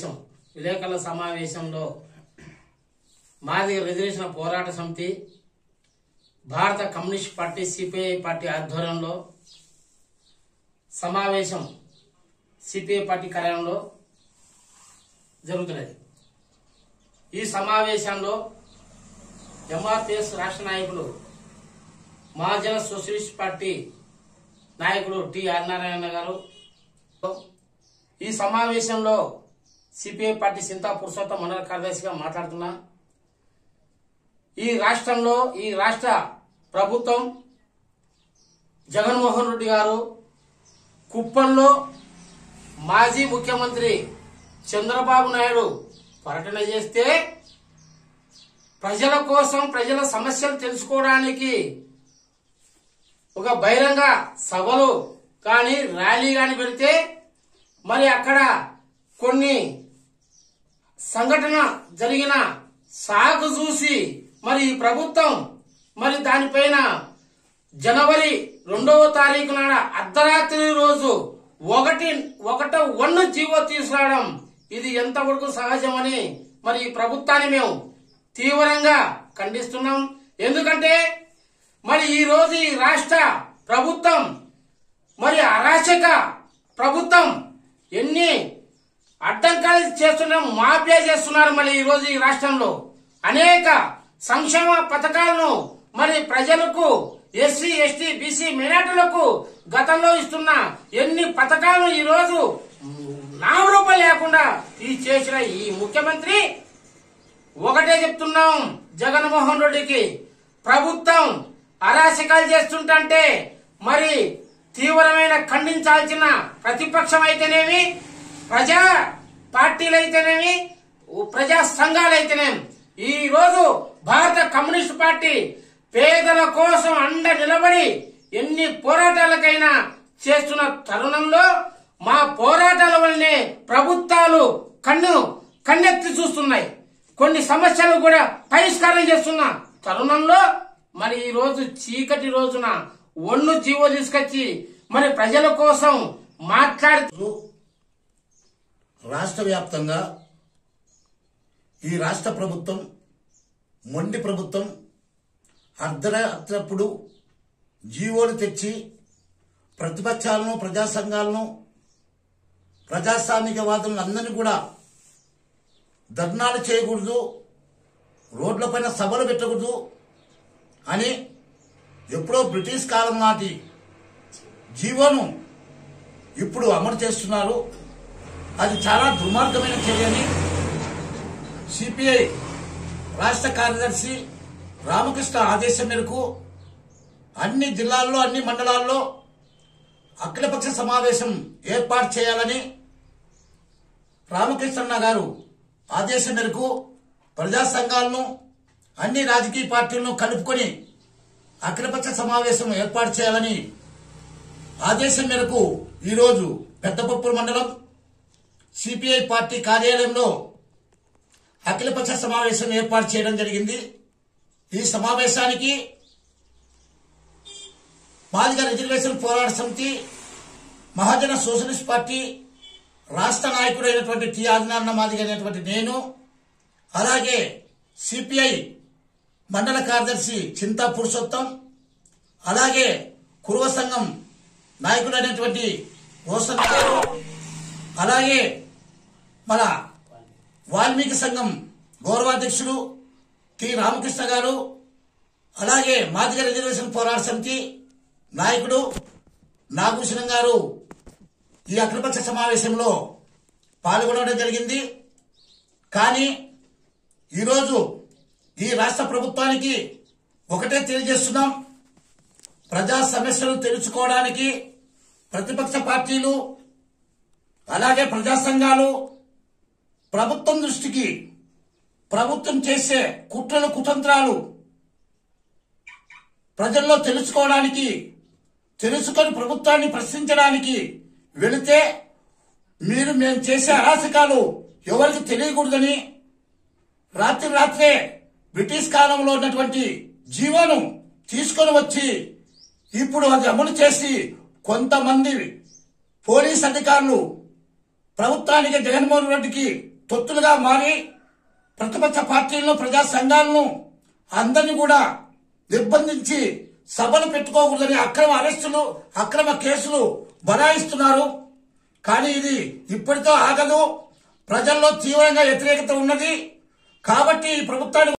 విలేకరుల సమావేశంలో మాది రిజర్వేషన్ పోరాట సమితి భారత కమ్యూనిస్ట్ పార్టీ సిపిఐ పార్టీ ఆధ్వర్యంలో సమావేశం సిపిఐ పార్టీ కార్యాలయంలో జరుగుతున్నది ఈ సమావేశంలో ఎంఆర్పిఎస్ రాష్ట్ర నాయకులు మహాజన సోషలిస్ట్ పార్టీ నాయకులు టి ఆదినారాయణ గారు ఈ సమావేశంలో సిపిఐ పార్టీ సింతా పురుషోత్తం మండల కార్యదర్శిగా మాట్లాడుతున్నా ఈ రాష్ట్రంలో ఈ రాష్ట్ర ప్రభుత్వం జగన్మోహన్ రెడ్డి గారు కుప్పంలో మాజీ ముఖ్యమంత్రి చంద్రబాబు నాయుడు పర్యటన చేస్తే ప్రజల కోసం ప్రజల సమస్యలు తెలుసుకోవడానికి ఒక బహిరంగ సభలు కానీ ర్యాలీ కానీ పెడితే మరి అక్కడ కొన్ని సంఘటన జరిగిన సాగు చూసి మరి ఈ ప్రభుత్వం మరి దానిపైన జనవరి రెండవ తారీఖు నాడ అర్ధరాత్రి రోజు ఒకటి ఒకట వన్ జీవో తీసుకురావడం ఇది ఎంతవరకు సహజమని మరి ఈ ప్రభుత్వాన్ని మేము తీవ్రంగా ఖండిస్తున్నాం ఎందుకంటే మరి ఈ రోజు ఈ రాష్ట్ర ప్రభుత్వం మరి అరాచక ప్రభుత్వం ఎన్ని అడ్డంకాలు చేస్తున్నారు మాఫియా చేస్తున్నారు మరి ఈ రోజు ఈ రాష్ట్రంలో అనేక సంక్షేమ పథకాలను మరి ప్రజలకు ఎస్సీ ఎస్టీ బీసీ మైనార్టీలకు గతంలో ఇస్తున్న ఎన్ని పథకాలను ఈ రోజు నామరూపం లేకుండా ఈ చేసిన ఈ ముఖ్యమంత్రి ఒకటే చెప్తున్నాం జగన్మోహన్ రెడ్డికి ప్రభుత్వం అరాచకాలు చేస్తుంటే మరి తీవ్రమైన ఖండించాల్సిన ప్రతిపక్షం అయితేనేమి ప్రజా పార్టీలైతేనేమి ప్రజా సంఘాలైతేనేమి ఈ రోజు భారత కమ్యూనిస్ట్ పార్టీ పేదల కోసం అండ నిలబడి ఎన్ని పోరాటాలకైనా చేస్తున్న తరుణంలో మా పోరాటాల వల్లనే ప్రభుత్వాలు కన్ను కన్నెత్తి చూస్తున్నాయి కొన్ని సమస్యలు కూడా పరిష్కారం చేస్తున్న తరుణంలో మరి ఈ రోజు చీకటి రోజున ఒన్ను జీవో తీసుకొచ్చి మరి ప్రజల కోసం మాట్లాడుతూ రాష్ట్ర వ్యాప్తంగా ఈ రాష్ట్ర ప్రభుత్వం మొండి ప్రభుత్వం అర్ధరాత్రప్పుడు జీవోలు తెచ్చి ప్రతిపక్షాలను ప్రజా సంఘాలను ప్రజాస్వామికవాదులను అందరినీ కూడా ధర్నాలు చేయకూడదు రోడ్లపైన సభలు పెట్టకూడదు అని ఎప్పుడో బ్రిటిష్ కాలం నాటి జీవోను ఇప్పుడు అమలు చేస్తున్నారు అది చాలా దుర్మార్గమైన చర్యని సిపిఐ రాష్ట్ర కార్యదర్శి రామకృష్ణ ఆదేశం మేరకు అన్ని జిల్లాల్లో అన్ని మండలాల్లో అఖిలపక్ష సమావేశం ఏర్పాటు చేయాలని రామకృష్ణన్న గారు ఆదేశం మేరకు ప్రజా సంఘాలను అన్ని రాజకీయ పార్టీలను కలుపుకొని అఖిలపక్ష సమావేశం ఏర్పాటు చేయాలని ఆదేశం మేరకు ఈరోజు పెద్దపప్పుల మండలం సిపిఐ పార్టీ కార్యాలయంలో అఖిలపక్ష సమావేశం ఏర్పాటు చేయడం జరిగింది ఈ సమావేశానికి మాదిగ రిజర్వేషన్ పోరాట సమితి మహాజన సోషలిస్ట్ పార్టీ రాష్ట్ర నాయకుడైనటువంటి టి ఆదినారాయణ మాదిగ అనేటువంటి నేను అలాగే సిపిఐ మండల కార్యదర్శి చింతా పురుషోత్తం అలాగే కురువ సంఘం నాయకుడైనటువంటి రోషన్ గారు అలాగే మన వాల్మీకి సంఘం గౌరవాధ్యక్షుడు టి రామకృష్ణ గారు అలాగే మాదిగ రిజర్వేషన్ పోరాట సమితి నాయకుడు నాగభూషణం గారు ఈ అఖిలపక్ష సమావేశంలో పాల్గొనడం జరిగింది కానీ ఈరోజు ఈ రాష్ట్ర ప్రభుత్వానికి ఒకటే తెలియజేస్తున్నాం ప్రజా సమస్యలు తెలుసుకోవడానికి ప్రతిపక్ష పార్టీలు అలాగే ప్రజా సంఘాలు ప్రభుత్వం దృష్టికి ప్రభుత్వం చేసే కుట్రలు కుతంత్రాలు ప్రజల్లో తెలుసుకోవడానికి తెలుసుకొని ప్రభుత్వాన్ని ప్రశ్నించడానికి వెళితే మీరు మేము చేసే అరాచకాలు ఎవరికి తెలియకూడదని రాత్రి రాత్రే బ్రిటిష్ కాలంలో ఉన్నటువంటి జీవోను తీసుకొని వచ్చి ఇప్పుడు అది అమలు చేసి కొంతమంది పోలీస్ అధికారులు ప్రభుత్వానికి జగన్మోహన్ రెడ్డికి తొత్తులుగా మారి ప్రతిపక్ష పార్టీలను ప్రజా సంఘాలను అందరినీ కూడా నిర్బంధించి సభలు పెట్టుకోకూడదని అక్రమ అరెస్టులు అక్రమ కేసులు బనాయిస్తున్నారు కానీ ఇది ఇప్పటితో ఆగదు ప్రజల్లో తీవ్రంగా వ్యతిరేకత ఉన్నది కాబట్టి ఈ ప్రభుత్వాన్ని